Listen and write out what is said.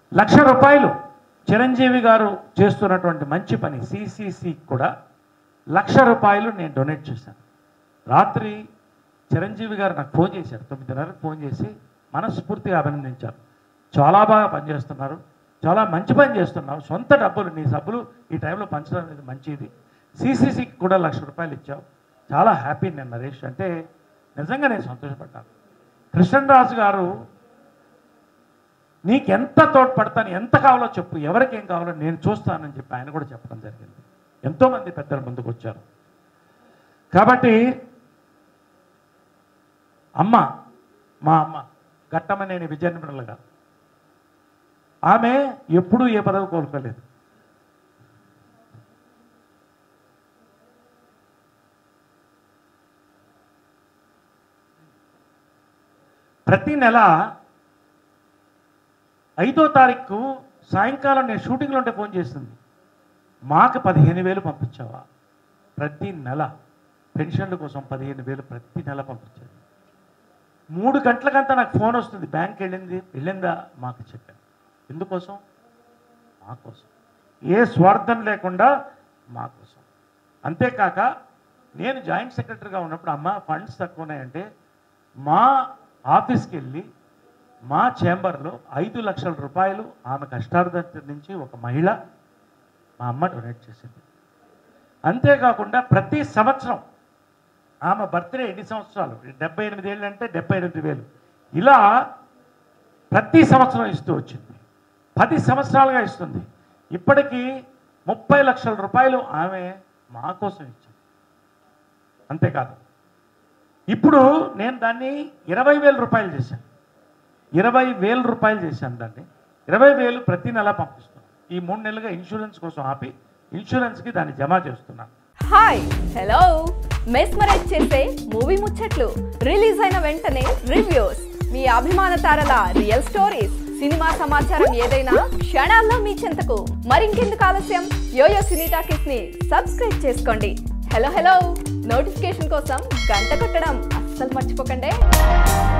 లక్ష రూపాయలు చిరంజీవి గారు చేస్తున్నటువంటి మంచి పని సిసిసి కూడా లక్ష రూపాయలు నేను డొనేట్ చేశాను రాత్రి చిరంజీవి గారు నాకు ఫోన్ చేశారు తొమ్మిదిన్నరకు ఫోన్ చేసి మనస్ఫూర్తిగా అభినందించారు చాలా బాగా పనిచేస్తున్నారు చాలా మంచి పని చేస్తున్నావు సొంత డబ్బులు నీ సబ్బులు ఈ టైంలో పంచడం అనేది మంచిది సిసిసికి కూడా లక్ష రూపాయలు ఇచ్చావు చాలా హ్యాపీ నేను నరేష్ అంటే నిజంగా నేను సంతోషపడ్డాను కృష్ణరాజు గారు నీకెంత తోడ్పడతాను ఎంత కావాలో చెప్పు ఎవరికి ఏం కావాలో నేను చూస్తానని చెప్పి ఆయన కూడా చెప్పడం జరిగింది ఎంతోమంది పెద్దలు ముందుకు వచ్చారు కాబట్టి అమ్మ మా అమ్మ ఘట్టమనేని విజయనిర్మల గారు ఆమె ఎప్పుడూ ఏ పదవి కోల్పోలేదు ప్రతి నెల ఐదో తారీఖు సాయంకాలం నేను షూటింగ్లో ఉంటే ఫోన్ చేస్తుంది మాకు పదిహేను వేలు పంపించావా ప్రతి నెల పెన్షన్ల కోసం పదిహేను వేలు ప్రతి నెల పంపించేది మూడు గంటలకంతా నాకు ఫోన్ వస్తుంది బ్యాంక్ వెళ్ళింది వెళ్ళిందా మాకు చెప్పాను ఎందుకోసం మా కోసం ఏ స్వార్థం లేకుండా మా కోసం అంతేకాక నేను జాయింట్ సెక్రటరీగా ఉన్నప్పుడు అమ్మ ఫండ్స్ తక్కువ ఉన్నాయంటే మా ఆఫీస్కి వెళ్ళి మా చేంబర్లో ఐదు లక్షల రూపాయలు ఆమె కష్టార్థం నుంచి ఒక మహిళ మా అమ్మ డొనేట్ చేసింది అంతేకాకుండా ప్రతి సంవత్సరం ఆమె బర్త్డే ఎన్ని సంవత్సరాలు డెబ్బై ఎనిమిది ఏళ్ళు అంటే డెబ్బై ఎనిమిది వేలు ఇలా ప్రతి సంవత్సరం ఇస్తూ వచ్చింది పది సంవత్సరాలుగా ఇస్తుంది ఇప్పటికీ ముప్పై లక్షల రూపాయలు ఆమె మా కోసం ఇచ్చింది అంతేకాదు ఇప్పుడు నేను దాన్ని ఇరవై వేల రూపాయలు చేశాను ఇరవై వేల రూపాయలు చేశాను దాన్ని ఇరవై వేలు ప్రతి నెల పంపిస్తున్నాను ఈ మూడు నెలలుగా ఇన్సూరెన్స్ కోసం ఆపి ఇన్సూరెన్స్కి దాన్ని జమ చేస్తున్నాను హాయ్ హలో మెస్మరైజ్ చేసే మూవీ ముచ్చట్లు రిలీజ్ అయిన వెంటనే రివ్యూస్ మీ అభిమాన తారల రియల్ స్టోరీస్ సినిమా సమాచారం ఏదైనా క్షణాల్లో మీ చెంతకు మరింకెందుకు ఆలస్యం యోయో సినీ టాకీస్ ని సబ్స్క్రైబ్ చేసుకోండి హలో హలో నోటిఫికేషన్ కోసం గంట కొట్టడం అస్సలు మర్చిపోకండి